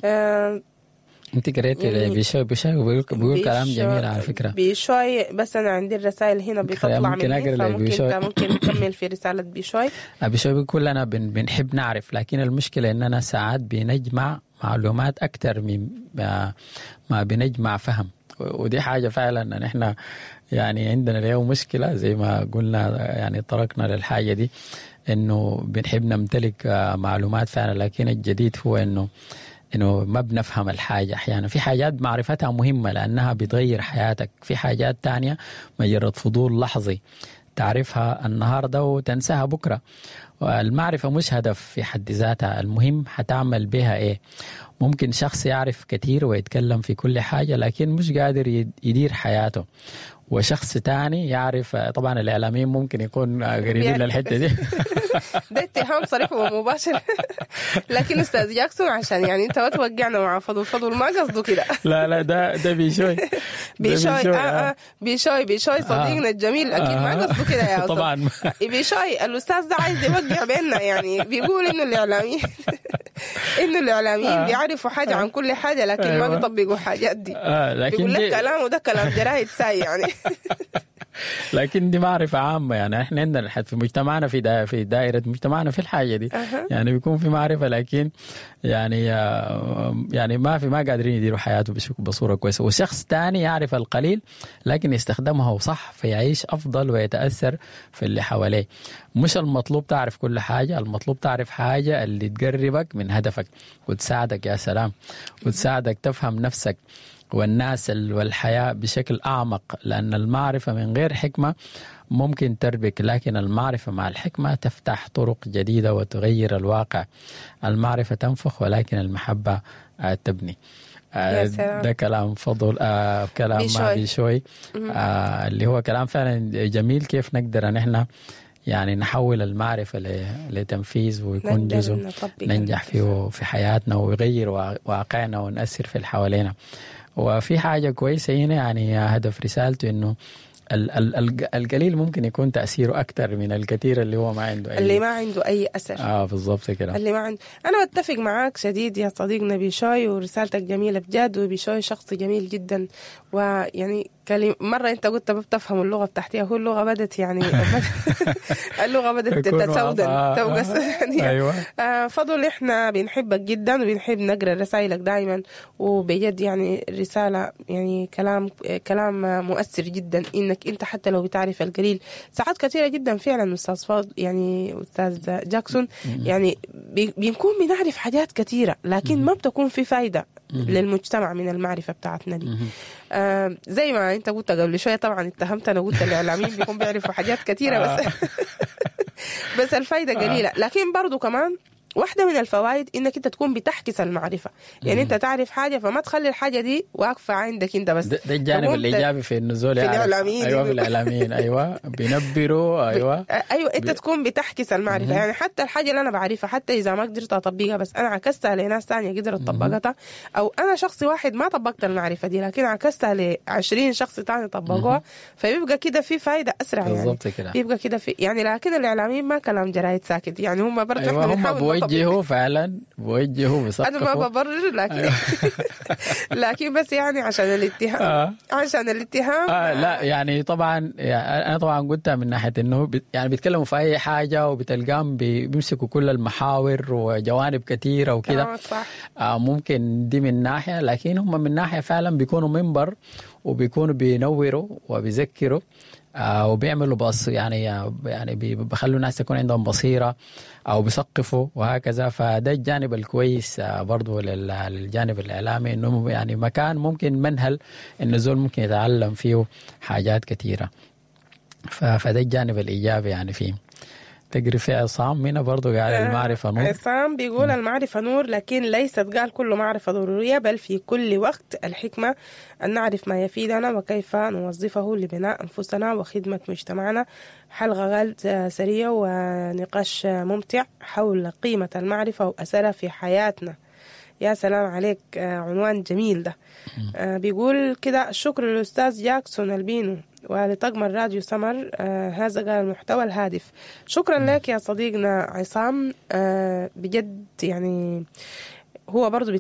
آه انت قريت بشوي بشوي بيقول, بيقول كلام جميل على فكره بشوي بس انا عندي الرسائل هنا بتطلع ممكن مني أقرأ لك فممكن بشوي. انت ممكن تكمل في رساله بشوي بشوي بيقول لنا بن بنحب نعرف لكن المشكله اننا ساعات بنجمع معلومات اكثر من ما ما بنجمع فهم ودي حاجه فعلا ان احنا يعني عندنا اليوم مشكله زي ما قلنا يعني طرقنا للحاجه دي انه بنحب نمتلك آه، معلومات فعلا لكن الجديد هو انه انه ما بنفهم الحاجه احيانا في حاجات معرفتها مهمه لانها بتغير حياتك في حاجات تانية مجرد فضول لحظي تعرفها النهارده وتنساها بكره والمعرفه مش هدف في حد ذاتها المهم حتعمل بها ايه ممكن شخص يعرف كثير ويتكلم في كل حاجه لكن مش قادر يد- يدير حياته وشخص تاني يعرف طبعا الاعلاميين ممكن يكون قريبين بيعرف. للحته دي ده اتهام صريح ومباشر لكن استاذ جاكسون عشان يعني انت ما توقعنا مع فضل فضل ما قصده كده لا لا ده ده بيشوي ده بيشوي بيشوي، آه آه بيشوي بيشوي صديقنا الجميل اكيد ما آه. قصده كده يا استاذ طبعا بيشوي الاستاذ ده عايز يوقع بيننا يعني بيقول انه الاعلاميين انه الاعلاميين آه. بيعرفوا حاجه عن كل حاجه لكن ما أيوة. بيطبقوا حاجات دي آه لكن بيقول لك دي كلامه ده كلام جرايد ساي يعني لكن دي معرفة عامة يعني احنا عندنا الحد في مجتمعنا في دا في دائرة مجتمعنا في الحاجة دي أها. يعني بيكون في معرفة لكن يعني آه، يعني ما في ما قادرين يديروا حياته بش- بصورة كويسة وشخص تاني يعرف القليل لكن يستخدمه صح فيعيش أفضل ويتأثر في اللي حواليه مش المطلوب تعرف كل حاجة المطلوب تعرف حاجة اللي تقربك من هدفك وتساعدك يا سلام وتساعدك تفهم نفسك والناس ال- والحياة بشكل أعمق لأن المعرفة من غير حكمة ممكن تربك لكن المعرفة مع الحكمة تفتح طرق جديدة وتغير الواقع المعرفة تنفخ ولكن المحبة آه، تبني آه، يا سلام. ده كلام فضل آه كلام بيشوي. ما بيشوي آه اللي هو كلام فعلا جميل كيف نقدر ان احنا يعني نحول المعرفة ل- لتنفيذ ويكون نقدر جزء نطبق ننجح فيه في حياتنا ويغير وا- واقعنا ونأثر في اللي حوالينا وفي حاجة كويسة هنا يعني هدف رسالته انه ال- ال- الق- القليل ممكن يكون تأثيره أكثر من الكثير اللي هو ما عنده أي اللي ما عنده اي اثر اه بالضبط كده اللي ما عنده انا بتفق معاك شديد يا صديقنا بيشوي ورسالتك جميله بجد وبيشوي شخص جميل جدا ويعني كلم مرة أنت قلت ما بتفهم اللغة بتاعتها هو اللغة بدت يعني اللغة بدت يكون تتسودن واضح. تبقى يعني ايوه آه، فضل احنا بنحبك جدا وبنحب نقرا رسائلك دائما وبجد يعني رساله يعني كلام كلام مؤثر جدا انك انت حتى لو بتعرف القليل ساعات كثيره جدا فعلا استاذ فاضل يعني استاذ جاكسون يعني بي- بنكون بنعرف حاجات كثيره لكن ما بتكون في فايده للمجتمع من المعرفه بتاعتنا دي آه زي ما انت قلت قبل شويه طبعا اتهمت انا قلت الاعلاميين بيكون بيعرفوا حاجات كثيره بس بس الفايده قليله لكن برضو كمان واحدة من الفوائد انك انت تكون بتحكس المعرفة يعني انت تعرف حاجة فما تخلي الحاجة دي واقفة عندك انت بس ده, ده الجانب تقوم الايجابي في النزول في يعرف. الإعلاميين. ايوه في الاعلاميين ايوه بينبروا ايوه ايوه انت تكون بتحكس المعرفه يعني حتى الحاجه اللي انا بعرفها حتى اذا ما قدرت اطبقها بس انا عكستها لناس ثانيه قدرت طبقتها او انا شخص واحد ما طبقت المعرفه دي لكن عكستها ل 20 شخص ثاني طبقوها فبيبقى كده في فايده اسرع يعني بالضبط كده يبقى كده في يعني لكن الاعلاميين ما كلام جرايد ساكت يعني هم برضه ايوه احنا هم بنحاول نطبق. بوجهوا فعلا بوجهوا انا ما بيثقفوا ببرر لكن لكن بس يعني عشان الاتهام آه. عشان الاتهام آه لا يعني طبعا يعني انا طبعا قلتها من ناحيه انه بت يعني بيتكلموا في اي حاجه وبتلقاهم بي- بيمسكوا كل المحاور وجوانب كثيره وكده آه، صح آه ممكن دي من ناحيه لكن هم من ناحيه فعلا بيكونوا منبر وبيكونوا بينوروا وبيذكروا آه وبيعملوا بص يعني يعني بي- بيخلوا الناس تكون عندهم بصيره او بيثقفوا وهكذا فده الجانب الكويس آه برضه لل- للجانب الاعلامي انه يعني مكان ممكن منهل انه زول ممكن يتعلم فيه حاجات كثيره ف- فده الجانب الايجابي يعني فيه تقري في عصام هنا برضه قال المعرفه نور عصام بيقول المعرفة نور لكن ليست قال كل معرفة ضرورية بل في كل وقت الحكمة أن نعرف ما يفيدنا وكيف نوظفه لبناء أنفسنا وخدمة مجتمعنا حلقة غالب سريع ونقاش ممتع حول قيمة المعرفة وأثرها في حياتنا يا سلام عليك آه، عنوان جميل ده آه، بيقول كده الشكر للأستاذ جاكسون البينو ولطاقم الراديو سمر آه هذا قال المحتوى الهادف شكرا لك يا صديقنا عصام آه بجد يعني هو برضو